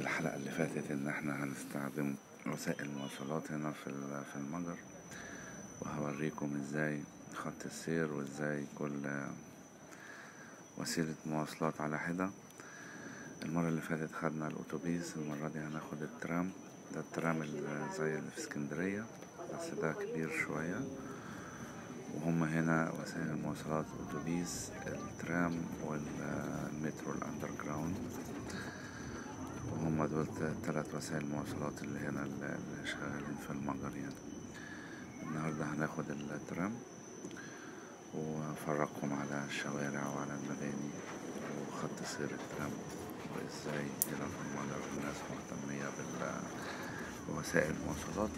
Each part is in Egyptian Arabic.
الحلقة اللي فاتت إن إحنا هنستخدم وسائل المواصلات هنا في ال- في المجر وهوريكم إزاي خط السير وإزاي كل وسيلة مواصلات على حدة المرة اللي فاتت خدنا الأتوبيس المرة دي هناخد الترام ده الترام اللي زي اللي في اسكندرية بس ده كبير شوية وهم هنا وسائل المواصلات أتوبيس الترام والمترو الأندر جراوند وهم دول تلات وسائل المواصلات اللي هنا اللي اللي شغالين في المجر يعني النهاردة هناخد الترام وأفرجكم على الشوارع وعلى المباني وخط سير الترام وإزاي هنا في المجر الناس مهتمية بال- بوسائل المواصلات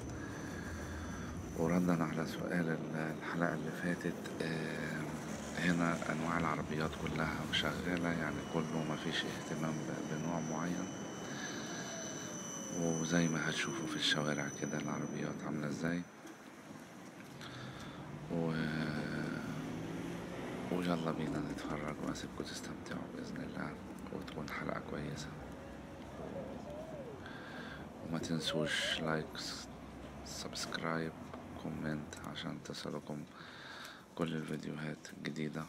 وردا على سؤال ال- الحلقة اللي فاتت آم، هنا أنواع العربيات كلها شغالة يعني كله مفيش اهتمام ب- بنوع معين وزي ما هتشوفوا في الشوارع كده العربيات عاملة ازاي و... ويلا بينا نتفرج واسيبكم تستمتعوا بإذن الله وتكون حلقة كويسة وما تنسوش لايك سبسكرايب كومنت عشان تصلكم كل الفيديوهات الجديدة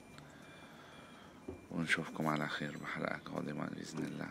ونشوفكم على خير بحلقة قادمة بإذن الله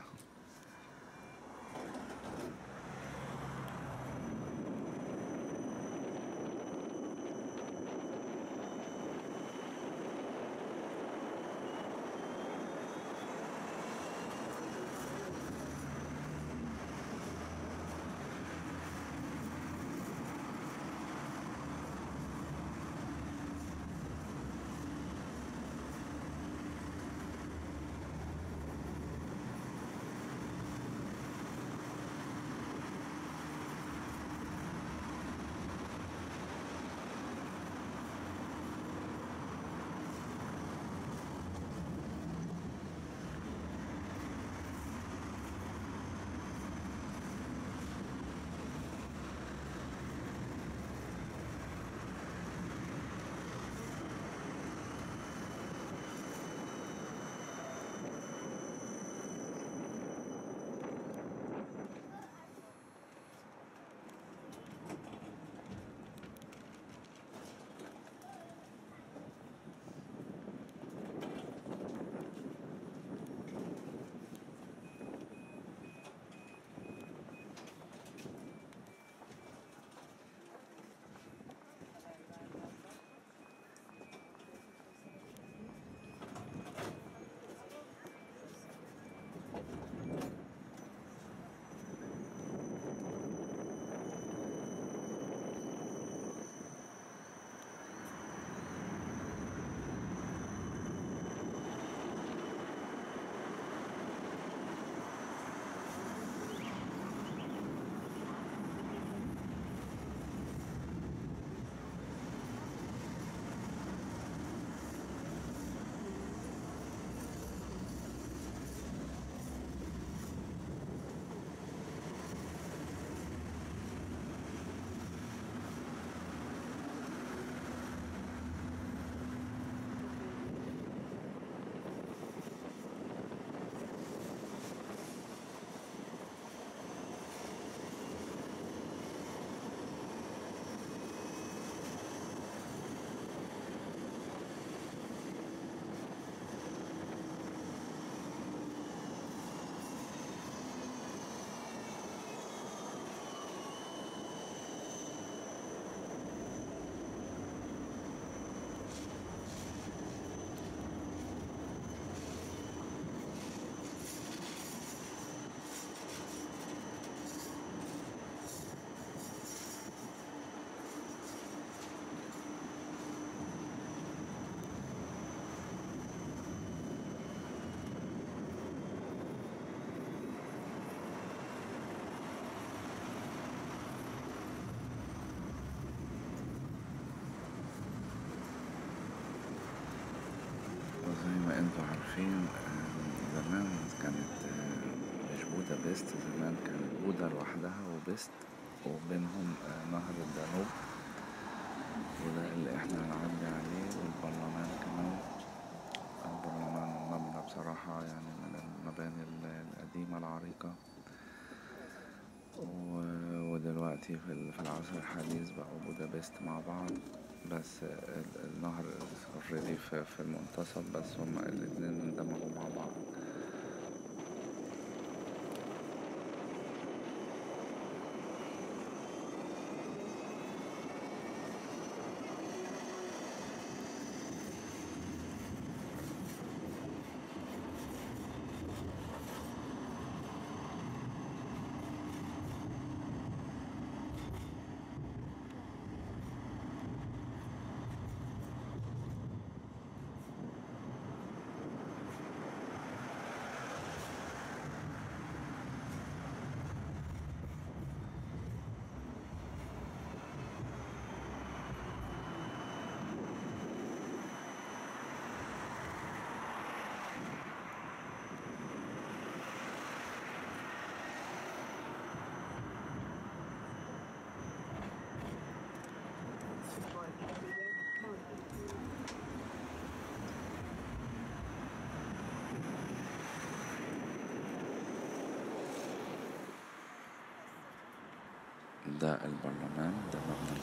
وزي ما انتوا عارفين آم، زمان كانت آم، مش بودا بيست زمان كانت بودا لوحدها وبيست وبينهم آه، نهر الدانوب وده اللي احنا هنعدي عليه والبرلمان كمان البرلمان مبنى بصراحة يعني من المباني القديمة العريقة ودلوقتي في العصر الحديث بقوا بودابست مع بعض بس النهر اوريدي في المنتصف بس هما الاتنين اندمجوا مع بعض ده البرلمان ده مبنى